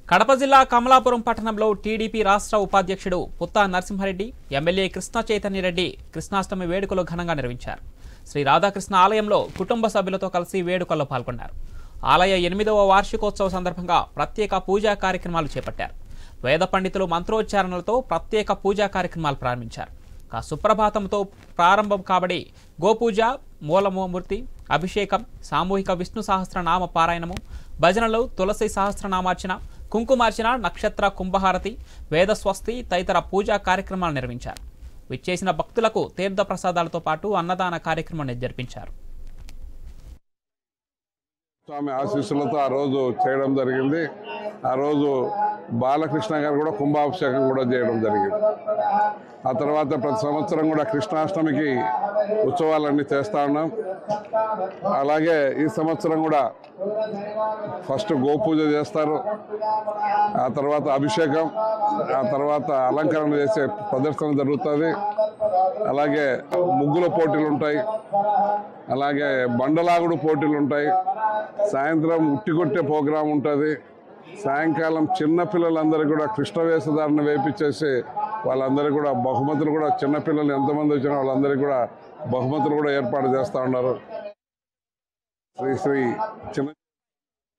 కడప జిల్లా కమలాపురం పట్టణంలో టీడీపీ రాష్ట్ర ఉపాధ్యక్షుడు పుత్తా నరసింహారెడ్డి ఎమ్మెల్యే కృష్ణ చైతన్యరెడ్డి కృష్ణాష్టమి వేడుకలు ఘనంగా నిర్వహించారు శ్రీ రాధాకృష్ణ ఆలయంలో కుటుంబ సభ్యులతో కలిసి వేడుకల్లో పాల్గొన్నారు ఆలయ ఎనిమిదవ వార్షికోత్సవ సందర్భంగా ప్రత్యేక పూజా కార్యక్రమాలు చేపట్టారు వేద పండితులు మంత్రోచ్చారణలతో ప్రత్యేక పూజా కార్యక్రమాలు ప్రారంభించారు ఇక సుప్రభాతంతో ప్రారంభం కాబడి గోపూజ మూలమూర్తి అభిషేకం సామూహిక విష్ణు సహస్రనామ పారాయణము భజనలు తులసి సహస్రనామార్చన కుంకుమార్చన నక్షత్ర కుంభహారతి వేద స్వస్తి తదితర పూజా కార్యక్రమాలు నిర్వహించారు విచ్చేసిన భక్తులకు తీర్థ ప్రసాదాలతో పాటు అన్నదాన కార్యక్రమం జరిపించారు స్వామి ఆశీస్సులతో ఆ రోజు చేయడం జరిగింది ఆ రోజు బాలకృష్ణ గారు కూడా కుంభాభిషేకం కూడా చేయడం జరిగింది ఆ తర్వాత ప్రతి సంవత్సరం కూడా కృష్ణాష్టమికి ఉత్సవాలన్నీ చేస్తా ఉన్నాం అలాగే ఈ సంవత్సరం కూడా ఫస్ట్ గోపూజ చేస్తారు ఆ తర్వాత అభిషేకం ఆ తర్వాత అలంకరణ చేసే ప్రదర్శన జరుగుతుంది అలాగే ముగ్గుల పోటీలు ఉంటాయి అలాగే బండలాగుడు పోటీలు ఉంటాయి సాయంత్రం ఉట్టి కొట్టే ప్రోగ్రాం ఉంటుంది సాయంకాలం చిన్న పిల్లలందరూ కూడా కృష్ణ వేషధారణ వేపించేసి వాళ్ళందరికీ కూడా బహుమతులు కూడా చిన్నపిల్లలు ఎంతమంది వచ్చినా వాళ్ళందరికీ కూడా బహుమతులు కూడా ఏర్పాటు చేస్తూ ఉన్నారు శ్రీ శ్రీ చిన్న